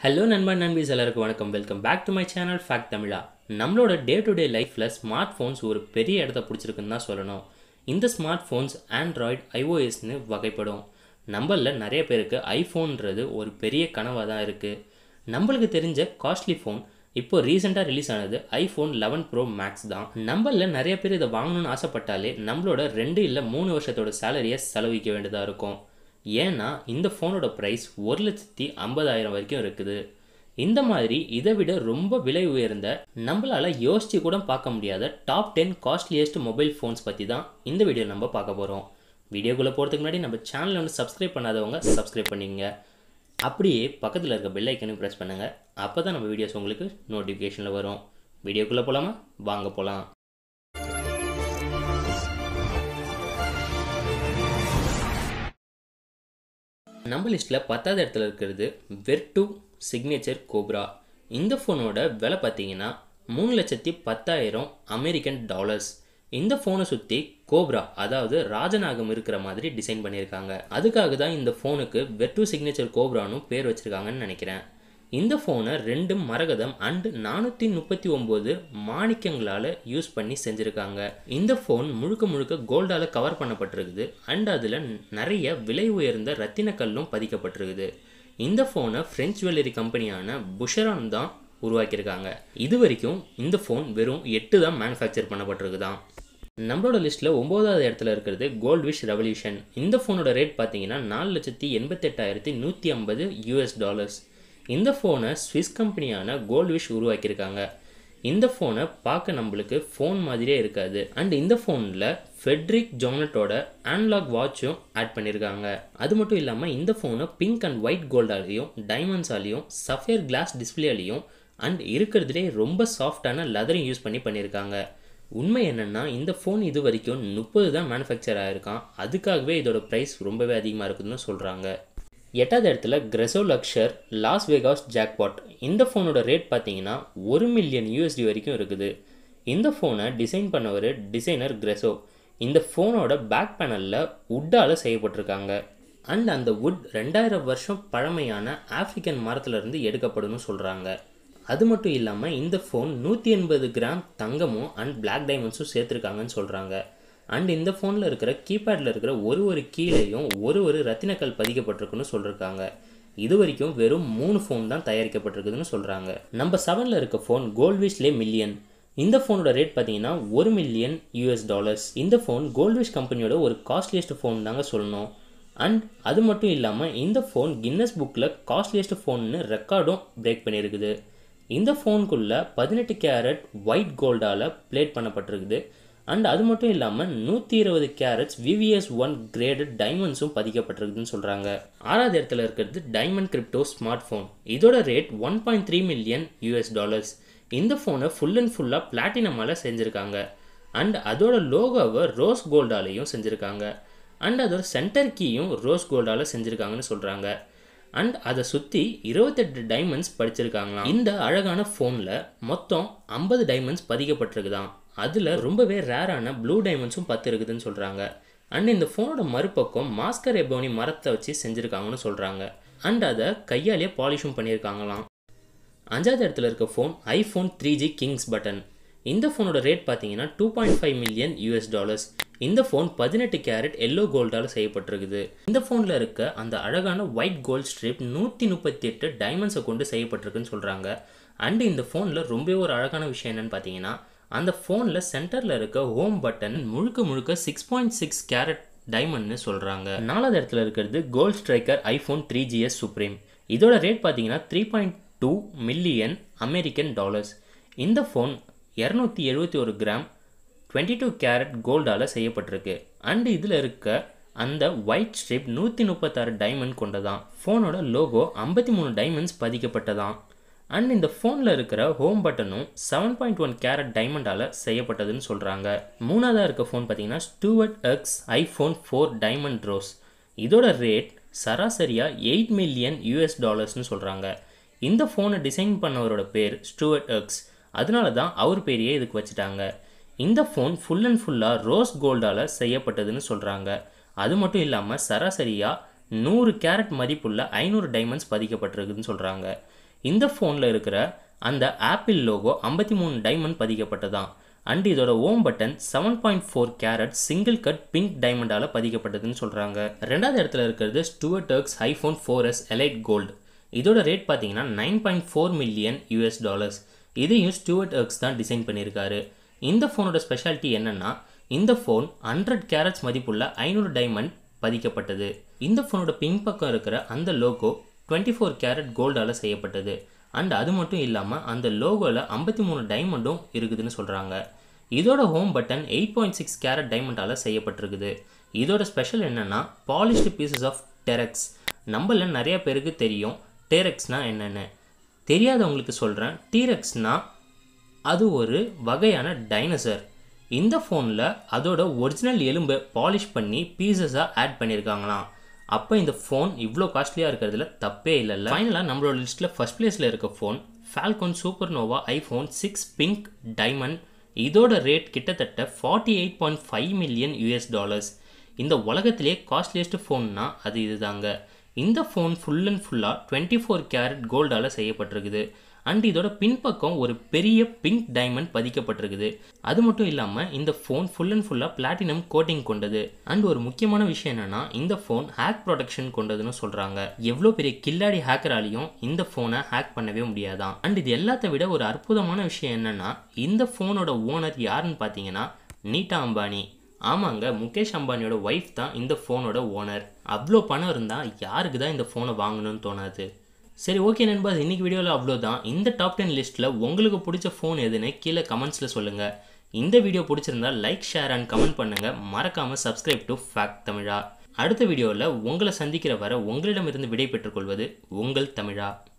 hello நண்பன் நண்பீஸ் எல்லாருக்கும் வணக்கம் welcome back to my channel fact தமிழா நம்மளோட டே டு டே லைஃப்பில் ஸ்மார்ட் ஃபோன்ஸ் ஒரு பெரிய இடத்த பிடிச்சிருக்குன்னு தான் சொல்லணும் இந்த ஸ்மார்ட் ஃபோன்ஸ் ஆண்ட்ராய்டு ஐஓஎஸ்னு வகைப்படும் நம்மளில் நிறைய பேருக்கு ஐஃபோன்றது ஒரு பெரிய கனவாக தான் இருக்குது நம்மளுக்கு தெரிஞ்ச காஸ்ட்லி ஃபோன் இப்போ ரீசெண்டாக ரிலீஸ் ஆனது ஐஃபோன் லெவன் ப்ரோ மேக்ஸ் தான் நம்மளில் நிறைய பேர் இதை வாங்கணும்னு ஆசைப்பட்டாலே நம்மளோட ரெண்டு இல்லை மூணு வருஷத்தோட சேலரியை செலவிக்க வேண்டியதாக இருக்கும் ஏன்னா இந்த ஃபோனோட ப்ரைஸ் ஒரு லட்சத்தி ஐம்பதாயிரம் வரைக்கும் இருக்குது இந்த மாதிரி இதை விட ரொம்ப விலை உயர்ந்த நம்மளால் யோசிச்சு கூட பார்க்க முடியாத top ten costliest mobile phones பற்றி தான் இந்த வீடியோ நம்ம பார்க்க போகிறோம் வீடியோக்குள்ளே போகிறதுக்கு முன்னாடி நம்ம சேனலை வந்து சப்ஸ்கிரைப் பண்ணாதவங்க சப்ஸ்கிரைப் பண்ணிக்கங்க அப்படியே பக்கத்தில் இருக்க பெல் ஐக்கனையும் ப்ரெஸ் பண்ணுங்கள் அப்போ தான் நம்ம வீடியோஸ் உங்களுக்கு நோட்டிஃபிகேஷனில் வரும் வீடியோக்குள்ளே போகலாமா வாங்க போகலாம் நம்ம லிஸ்ட்டில் பத்தாவது இடத்துல இருக்கிறது வெர்டு சிக்னேச்சர் கோப்ரா இந்த ஃபோனோட விலை பார்த்தீங்கன்னா மூணு லட்சத்தி பத்தாயிரம் அமெரிக்கன் டாலர்ஸ் இந்த ஃபோனை சுற்றி கோப்ரா அதாவது ராஜநாகம் இருக்கிற மாதிரி டிசைன் பண்ணியிருக்காங்க அதுக்காக தான் இந்த ஃபோனுக்கு வெர்டு சிக்னேச்சர் கோப்ரானும் பேர் வச்சுருக்காங்கன்னு நினைக்கிறேன் இந்த ஃபோனை ரெண்டு மரகதம் அண்டு நானூற்றி முப்பத்தி ஒம்பது மாணிக்கங்களால் யூஸ் பண்ணி செஞ்சுருக்காங்க இந்த ஃபோன் முழுக்க முழுக்க கோல்டால் கவர் பண்ணப்பட்டிருக்குது அண்ட் அதில் நிறைய விலை உயர்ந்த ரத்தின கல்லும் பதிக்கப்பட்டிருக்குது இந்த ஃபோனை ஃப்ரெஞ்ச் ஜுவல்லரி கம்பெனியான புஷரான் தான் உருவாக்கியிருக்காங்க இது வரைக்கும் இந்த ஃபோன் வெறும் எட்டு தான் மேனுஃபேக்சர் பண்ணப்பட்டிருக்குதான் நம்மளோட லிஸ்ட்டில் ஒம்போதாவது இடத்துல இருக்கிறது கோல்ட் விஷ் ரெவல்யூஷன் இந்த ஃபோனோட ரேட் பார்த்தீங்கன்னா நாலு லட்சத்தி எண்பத்தெட்டாயிரத்தி நூற்றி ஐம்பது யூஎஸ் டாலர்ஸ் இந்த ஃபோனை ஸ்விஸ் கம்பெனியான கோல்ட் விஷ் உருவாக்கியிருக்காங்க இந்த ஃபோனை பார்க்க நம்மளுக்கு ஃபோன் மாதிரியே இருக்காது அண்ட் இந்த ஃபோனில் ஃபெட்ரிக் ஜோனட்டோட ஆன்லாக் வாட்சும் ஆட் பண்ணியிருக்காங்க அது மட்டும் இல்லாமல் இந்த ஃபோனை பிங்க் அண்ட் ஒயிட் கோல்டாலையும் டைமண்ட்ஸாலையும் சஃபேர் கிளாஸ் டிஸ்பிளேலையும் அண்ட் இருக்கிறதுலே ரொம்ப சாஃப்டான லெதரையும் யூஸ் பண்ணி பண்ணியிருக்காங்க உண்மை என்னென்னா இந்த ஃபோன் இது வரைக்கும் முப்பது தான் மேனுஃபேக்சர் ஆகிருக்கான் அதுக்காகவே இதோட ப்ரைஸ் ரொம்பவே அதிகமாக இருக்குதுன்னு சொல்கிறாங்க எட்டாவது இடத்துல Gresso Luxor Las Vegas jackpot இந்த ஃபோனோட ரேட் பார்த்தீங்கன்னா ஒரு மில்லியன் யூஎஸ்டி வரைக்கும் இருக்குது இந்த ஃபோனை டிசைன் பண்ணவர் டிசைனர் கிரெசோ இந்த ஃபோனோட பேக் பேனலில் உட்டால் செய்யப்பட்டிருக்காங்க அண்ட் அந்த வுட் ரெண்டாயிரம் வருஷம் பழமையான ஆஃப்ரிக்கன் மரத்துலேருந்து எடுக்கப்படும் சொல்கிறாங்க அது மட்டும் இல்லாமல் இந்த ஃபோன் நூற்றி எண்பது கிராம் தங்கமும் அண்ட் பிளாக் டைமண்ட்ஸும் சேர்த்துருக்காங்கன்னு சொல்கிறாங்க அண்ட் இந்த ஃபோனில் இருக்கிற கீபேடில் இருக்கிற ஒரு ஒரு கீழேயும் ஒரு ஒரு ரத்தினக்கல் பதிக்கப்பட்டிருக்குன்னு சொல்லியிருக்காங்க இது வரைக்கும் வெறும் மூணு ஃபோன் தான் தயாரிக்கப்பட்டிருக்குதுன்னு சொல்கிறாங்க நம்ம செவனில் இருக்க ஃபோன் கோல்ட்விஷ்லே மில்லியன் இந்த ஃபோனோட ரேட் பார்த்தீங்கன்னா ஒரு மில்லியன் யூஎஸ் டாலர்ஸ் இந்த ஃபோன் கோல்ட்விஷ் கம்பெனியோட ஒரு காஸ்ட்லியஸ்ட் ஃபோன் தாங்க சொல்லணும் அண்ட் அது மட்டும் இல்லாமல் இந்த ஃபோன் கின்னஸ் புக்கில் காஸ்ட்லியஸ்ட் ஃபோன்னு ரெக்கார்டும் பிரேக் பண்ணியிருக்குது இந்த ஃபோனுக்குள்ளே பதினெட்டு கேரட் ஒயிட் கோல்டால் பிளேட் பண்ணப்பட்டிருக்குது அண்ட் அது மட்டும் இல்லாமல் நூற்றி இருபது கேரட்ஸ் விவிஎஸ் ஒன் கிரேடட் டைமண்ட்ஸும் பதிக்கப்பட்டிருக்குதுன்னு சொல்கிறாங்க ஆறாவது இடத்துல இருக்கிறது டைமண்ட் கிரிப்டோ ஸ்மார்ட் ஃபோன் இதோட rate one point three million US dollars இந்த ஃபோனை ஃபுல் அண்ட் ஃபுல்லாக பிளாட்டினமால் செஞ்சுருக்காங்க அண்ட் அதோட லோகோவை ரோஸ் கோல்டாலையும் செஞ்சுருக்காங்க அண்ட் அதோட சென்டர் கீயும் ரோஸ் கோல்டால் செஞ்சுருக்காங்கன்னு சொல்கிறாங்க அண்ட் அதை சுற்றி இருபத்தெட்டு டைமண்ட்ஸ் படிச்சிருக்காங்களாம் இந்த அழகான ஃபோனில் மொத்தம் ஐம்பது டைமண்ட்ஸ் பதிக்கப்பட்டிருக்குதான் அதில் ரொம்பவே ரேரான ப்ளூ டைமண்ட்ஸும் பத்து இருக்குதுன்னு சொல்கிறாங்க அண்ட் இந்த ஃபோனோட மறுபக்கம் மாஸ்கர் எபோனி மரத்தை வச்சு செஞ்சுருக்காங்கன்னு சொல்கிறாங்க அண்ட் அதை கையாலேயே பாலிஷும் பண்ணியிருக்காங்களாம் அஞ்சாவது இடத்துல இருக்க phone iPhone three G kings button இந்த ஃபோனோட ரேட் பார்த்தீங்கன்னா two point five million US dollars இந்த ஃபோன் பதினெட்டு கேரட் எல்லோ கோல்டால் செய்யப்பட்டிருக்குது இந்த ஃபோனில் இருக்க அந்த அழகான ஒயிட் கோல்ட் ஸ்ட்ரிப் நூற்றி முப்பத்தி எட்டு டைமண்ட்ஸை கொண்டு செய்யப்பட்டிருக்குன்னு சொல்கிறாங்க அண்ட் இந்த ஃபோனில் ரொம்ப ஒரு அழகான விஷயம் என்னென்னு பார்த்தீங்கன்னா அந்த ஃபோனில் சென்டரில் இருக்க ஹோம் பட்டன் முழுக்க முழுக்க சிக்ஸ் பாயிண்ட் சிக்ஸ் கேரட் டைமண்ட்னு சொல்கிறாங்க நாலாவது இடத்துல இருக்கிறது gold striker iPhone three GS supreme இதோட ரேட் பார்த்தீங்கன்னா three point two million American dollars இந்த ஃபோன் இரநூத்தி எழுபத்தி ஒரு கிராம் டுவெண்ட்டி டூ கேரட் கோல்டால் செய்யப்பட்டிருக்கு அண்ட் இதில் இருக்க அந்த ஒயிட் ஸ்ட்ரிப் நூற்றி முப்பத்தாறு டைமண்ட் கொண்டதான் ஃபோனோட லோகோ ஐம்பத்தி மூணு டைமண்ட்ஸ் பதிக்கப்பட்டதான் அண்ட் இந்த ஃபோனில் இருக்கிற ஹோம் பட்டனும் செவன் பாயிண்ட் ஒன் கேரட் டைமண்டால் செய்யப்பட்டதுன்னு சொல்கிறாங்க மூணாவதாக இருக்க ஃபோன் பார்த்தீங்கன்னா Stuart Hughes iPhone four diamond rose இதோட ரேட் சராசரியாக எயிட் மில்லியன் யூஎஸ் டாலர்ஸ்னு சொல்கிறாங்க இந்த ஃபோனை டிசைன் பண்ணவரோட பேர் ஸ்டூவர்ட் எக்ஸ் அதனால தான் அவர் பேரையே இதுக்கு வச்சுட்டாங்க இந்த ஃபோன் ஃபுல் அண்ட் ஃபுல்லாக ரோஸ் கோல்டால் செய்யப்பட்டதுன்னு சொல்கிறாங்க அது மட்டும் இல்லாமல் சராசரியாக நூறு கேரட் மதிப்புள்ள ஐநூறு டைமண்ட்ஸ் பதிக்கப்பட்டிருக்குதுன்னு சொல்கிறாங்க இந்த ஃபோனில் இருக்கிற அந்த ஆப்பிள் லோகோ ஐம்பத்தி மூணு டைமண்ட் பதிக்கப்பட்டதான் அண்ட் இதோட home button seven point four carat single cut pink டைமண்டால் பதிக்கப்பட்டதுன்னு சொல்கிறாங்க ரெண்டாவது இடத்துல இருக்கிறது Stuart Hughes iPhone four S elite gold இதோட ரேட் பார்த்தீங்கன்னா nine point four million US dollars இதையும் ஸ்டுவர்ட் எர்க்ஸ் தான் டிசைன் பண்ணியிருக்காரு இந்த ஃபோனோட ஸ்பெஷாலிட்டி என்னென்னா இந்த ஃபோன் ஹண்ட்ரட் கேரட்ஸ் மதிப்புள்ள ஐநூறு டைமண்ட் பதிக்கப்பட்டது இந்த ஃபோனோட பின்பக்கம் இருக்கிற அந்த லோகோ டுவெண்ட்டி ஃபோர் கேரட் கோல்டால் செய்யப்பட்டது அண்ட் அது மட்டும் இல்லாமல் அந்த லோகோவில் ஐம்பத்தி மூணு டைமண்டும் இருக்குதுன்னு சொல்கிறாங்க இதோட home button eight point six carat டைமண்டால் செய்யப்பட்டிருக்குது இதோட ஸ்பெஷல் என்னென்னா பாலிஷ்டு பீசஸ் ஆஃப் டெரக்ஸ் நம்மள நிறைய பேருக்கு தெரியும் டெரெக்ஸ்னால் என்னென்னு தெரியாதவங்களுக்கு சொல்கிறேன் டீரெக்ஸ்னால் அது ஒரு வகையான டைனசர் இந்த ஃபோனில் அதோட ஒரிஜினல் எலும்பை பாலிஷ் பண்ணி பீசஸாக ஆட் பண்ணியிருக்காங்களாம் அப்போ இந்த ஃபோன் இவ்வளோ காஸ்ட்லியாக இருக்கிறதுல தப்பே இல்லைல்ல ஃபைனலாக நம்மளோட லிஸ்ட்டில் ஃபஸ்ட் பிளேஸில் இருக்க phone Falcon Supernova iPhone six pink diamond இதோட ரேட் கிட்டத்தட்ட forty eight point five million US dollars இந்த உலகத்திலே காஸ்ட்லியஸ்ட் ஃபோன்னா அது இதுதாங்க இந்த ஃபோன் ஃபுல் அண்ட் ஃபுல்லாக டுவெண்ட்டி ஃபோர் கேரட் கோல்டால் செய்யப்பட்டிருக்குது அண்ட் இதோட பின்பக்கம் ஒரு பெரிய பிங்க் டைமண்ட் பதிக்கப்பட்டிருக்குது அது மட்டும் இல்லாமல் இந்த ஃபோன் ஃபுல் அண்ட் ஃபுல்லாக பிளாட்டினம் கோட்டிங் கொண்டது அண்ட் ஒரு முக்கியமான விஷயம் என்னென்னா இந்த ஃபோன் ஹேக் ப்ரொடெக்ஷன் கொண்டதுன்னு சொல்கிறாங்க எவ்வளோ பெரிய கில்லாடி ஹேக்கராலையும் இந்த ஃபோனை ஹேக் பண்ணவே முடியாதான் அண்ட் இது எல்லாத்த விட ஒரு அற்புதமான விஷயம் என்னென்னா இந்த ஃபோனோட ஓனர் யாருன்னு பார்த்தீங்கன்னா நீட்டா அம்பானி ஆமாங்க முகேஷ் அம்பானியோட ஒய்ஃப் தான் இந்த ஃபோனோட ஓனர் அவ்வளோ பணம் இருந்தால் யாருக்கு தான் இந்த ஃபோனை வாங்கணும்னு தோணாது சரி ஓகே நண்பா இன்னைக்கு வீடியோவில் அவ்வளோதான் இந்த டாப் டென் லிஸ்ட்டில் உங்களுக்கு பிடிச்ச ஃபோன் எதுன்னு கீழே கமெண்ட்ஸில் சொல்லுங்கள் இந்த வீடியோ பிடிச்சிருந்தா லைக் ஷேர் அண்ட் கமெண்ட் பண்ணுங்கள் மறக்காமல் சப்ஸ்கிரைப் டு ஃபேக்ட் தமிழா அடுத்த வீடியோவில் உங்களை சந்திக்கிற வர உங்களிடமிருந்து விடை பெற்றுக்கொள்வது உங்கள் தமிழா